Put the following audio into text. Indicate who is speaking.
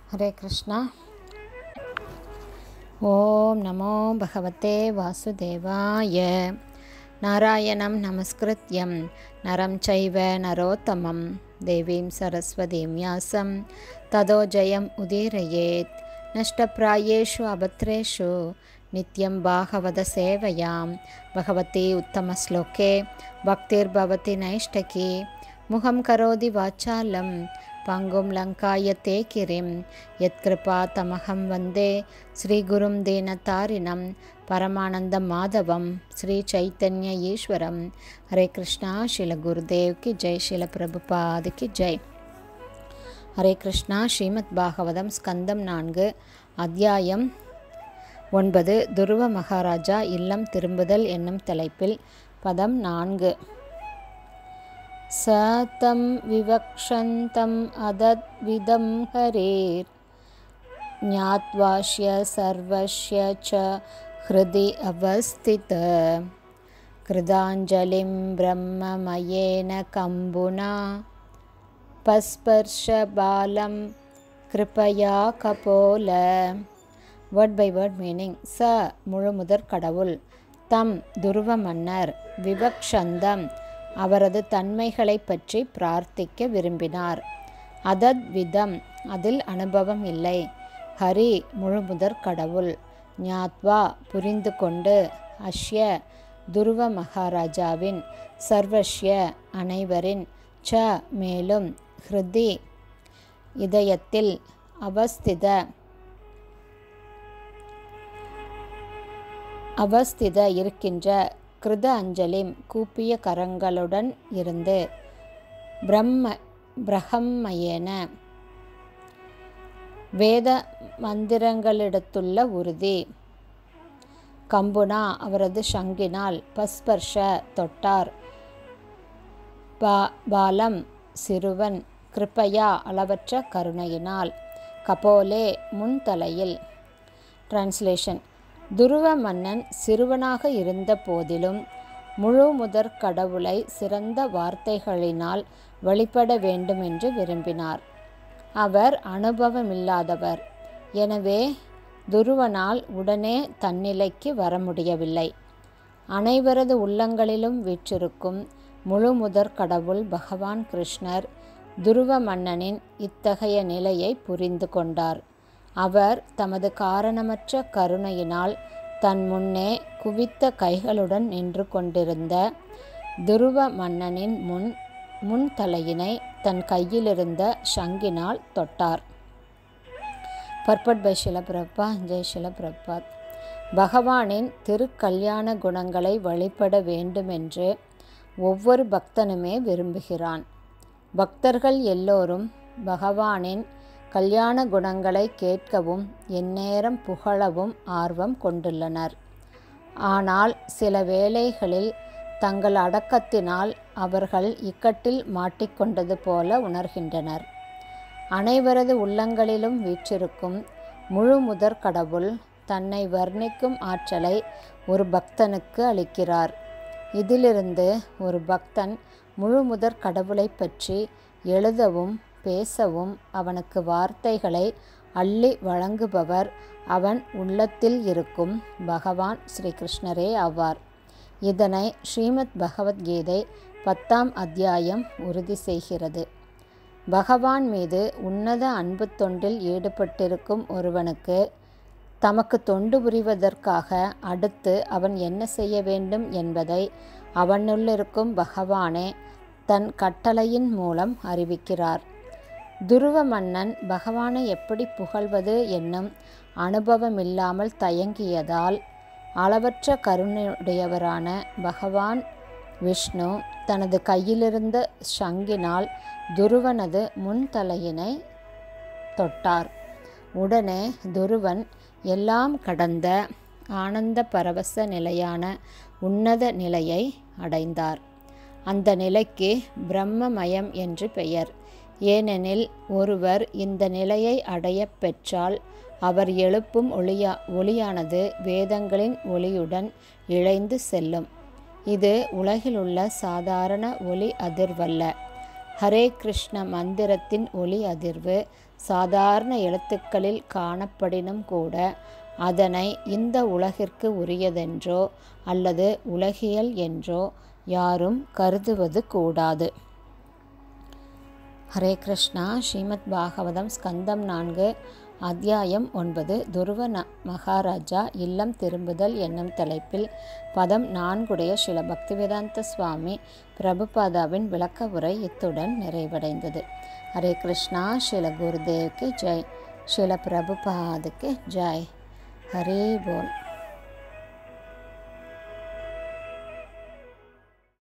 Speaker 1: हरे कृष्णा ॐ नमो भगवते वासुदेवाय नारायणं नमस्कृत्यं नरं चैव नरोत्तमं देवीं सरस्वतीं व्यासं ततो जयम् उदीरयेत् नष्टप्रायेषु अभद्रेषु नित्यं भागवतसेवयां भगवती उत्तमश्लोके भक्तिर्भवति नैष्टकी मुखं करोति वाचालं पङ्गुं लङ्कायते किरिं यत्कृपा तमहं वन्दे श्रीगुरुं दीनतारिणं परमानन्दमाधवं श्रीचैतन्य ईश्वरं हरे कृष्णा शिल गुरुदेव की जय शिल प्रभुपाद की जय ஹரே கிருஷ்ணா ஸ்ரீமத் பாகவதம் ஸ்கந்தம் நான்கு அத்தியாயம் ஒன்பது துருவ மகாராஜா இல்லம் திரும்புதல் என்னும் தலைப்பில் பதம் நான்கு சதம் விவக்ஷந்தம் அதத்விதம் ஹரேர் ஞாத்வாஷ்ய சர்வஸ்ய ச ஹிருதி அவஸ்தித கிருதாஞ்சலிம் பிரம்மமயேன கம்புனா பஸ்பர்ஷபாலம் கிருபயா கபோல வேர்ட் பை வேர்ட் மீனிங் ச முழுமுதற் கடவுள் தம் துருவ மன்னர் விவக்ஷந்தம் அவரது தன்மைகளை பற்றி பிரார்த்திக்க விரும்பினார் அதத் விதம் அதில் அனுபவம் இல்லை ஹரி முழுமுதற் கடவுள் ஞாத்வா புரிந்து கொண்டு அஷ்ய துருவ மகாராஜாவின் சர்வஷ்ய அனைவரின் ச மேலும் ஹிருதி இதயத்தில் அவஸ்தித அவஸ்தித இருக்கின்ற கிருத அஞ்சலிம் கூப்பிய கரங்களுடன் இருந்து பிரம்ம பிரகம்மயேன வேத மந்திரங்களிடத்துள்ள உறுதி கம்புனா அவரது சங்கினால் பஸ்பர்ஷ தொட்டார் பா பாலம் சிறுவன் கிருப்பையா அளவற்ற கருணையினால் கபோலே முன்தலையில் டிரான்ஸ்லேஷன் துருவ மன்னன் சிறுவனாக இருந்த போதிலும் முழு முதற் கடவுளை சிறந்த வார்த்தைகளினால் வழிபட வேண்டுமென்று விரும்பினார் அவர் அனுபவமில்லாதவர் எனவே துருவனால் உடனே தன்னிலைக்கு வர முடியவில்லை அனைவரது உள்ளங்களிலும் வீற்றிருக்கும் முழு முதற் கடவுள் பகவான் கிருஷ்ணர் துருவ மன்னனின் இத்தகைய நிலையை புரிந்து கொண்டார் அவர் தமது காரணமற்ற கருணையினால் தன் முன்னே குவித்த கைகளுடன் நின்று கொண்டிருந்த துருவ மன்னனின் முன் முன் தலையினை தன் கையிலிருந்த சங்கினால் தொட்டார் பர்பட் பை ஷிலபிரப்பா ஜெய் ஷிலபிரபாத் பகவானின் திருக்கல்யாண குணங்களை வழிபட வேண்டுமென்று ஒவ்வொரு பக்தனுமே விரும்புகிறான் பக்தர்கள் எல்லோரும் பகவானின் கல்யாண குணங்களை கேட்கவும் எந்நேரம் புகழவும் ஆர்வம் கொண்டுள்ளனர் ஆனால் சில வேளைகளில் தங்கள் அடக்கத்தினால் அவர்கள் இக்கட்டில் மாட்டிக்கொண்டது போல உணர்கின்றனர் அனைவரது உள்ளங்களிலும் வீற்றிருக்கும் முழு முதற் கடவுள் தன்னை வர்ணிக்கும் ஆற்றலை ஒரு பக்தனுக்கு அளிக்கிறார் இதிலிருந்து ஒரு பக்தன் முழு முதற் கடவுளை பற்றி எழுதவும் பேசவும் அவனுக்கு வார்த்தைகளை அள்ளி வழங்குபவர் அவன் உள்ளத்தில் இருக்கும் பகவான் ஸ்ரீகிருஷ்ணரே ஆவார் இதனை ஸ்ரீமத் பகவத்கீதை பத்தாம் அத்தியாயம் உறுதி செய்கிறது பகவான் மீது உன்னத அன்பு தொண்டில் ஈடுபட்டிருக்கும் ஒருவனுக்கு தமக்கு தொண்டு புரிவதற்காக அடுத்து அவன் என்ன செய்ய வேண்டும் என்பதை அவனுள்ளிருக்கும் பகவானே தன் கட்டளையின் மூலம் அறிவிக்கிறார் துருவ மன்னன் பகவானை எப்படி புகழ்வது என்னும் அனுபவமில்லாமல் தயங்கியதால் அளவற்ற கருணையுடையவரான பகவான் விஷ்ணு தனது கையிலிருந்த சங்கினால் துருவனது முன்தலையினை தொட்டார் உடனே துருவன் எல்லாம் கடந்த ஆனந்த பரவச நிலையான உன்னத நிலையை அடைந்தார் அந்த நிலைக்கு பிரம்மமயம் என்று பெயர் ஏனெனில் ஒருவர் இந்த நிலையை அடைய பெற்றால் அவர் எழுப்பும் ஒளியா ஒளியானது வேதங்களின் ஒளியுடன் இழைந்து செல்லும் இது உலகிலுள்ள சாதாரண ஒளி அதிர்வல்ல ஹரே கிருஷ்ண மந்திரத்தின் ஒளி அதிர்வு சாதாரண எழுத்துக்களில் காணப்படினும் கூட அதனை இந்த உலகிற்கு உரியதென்றோ அல்லது உலகியல் என்றோ யாரும் கருதுவது கூடாது ஹரே கிருஷ்ணா ஸ்ரீமத் பாகவதம் ஸ்கந்தம் நான்கு அத்தியாயம் ஒன்பது துருவ ந மகாராஜா இல்லம் திரும்புதல் என்னும் தலைப்பில் பதம் நான்குடைய சில பக்திவேதாந்த சுவாமி பிரபுபாதாவின் விளக்க உரை இத்துடன் நிறைவடைந்தது ஹரே கிருஷ்ணா ஸ்ரீல குருதேவ்க்கு ஜெய் ஸ்ரீல பிரபுபாதுக்கு ஜெய் ஹரே போல்